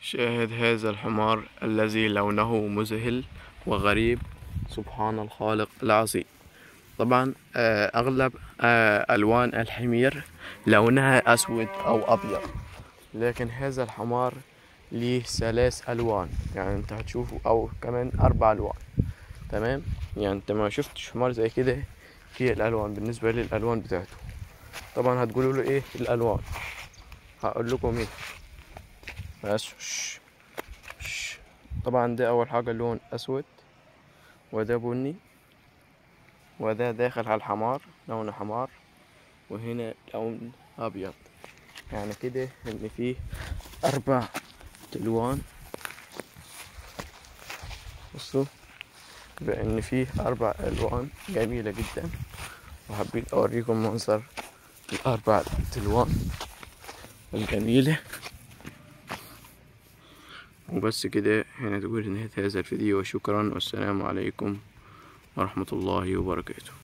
شاهد هذا الحمار الذي لونه مذهل وغريب سبحان الخالق العظيم طبعا آه، أغلب آه، ألوان الحمير لونها أسود أو أبيض لكن هذا الحمار ليه ثلاث ألوان يعني أنت هتشوفه أو كمان أربع ألوان تمام يعني أنت ما شفتش حمار زي كده فيه الألوان بالنسبة للألوان بتاعته طبعا هتقولوا له إيه الألوان هقول لكم إيه بس شش. شش. طبعا ده أول حاجة لون أسود وده بني وده داخل على الحمار لون حمار وهنا لون أبيض يعني كده إن فيه أربع ألوان بصوا بأن فيه أربع ألوان جميلة جدا وحبيت أوريكم منظر الأربع ألوان الجميلة وبس كده هنا تقول نهاية هذا الفيديو وشكرا والسلام عليكم ورحمة الله وبركاته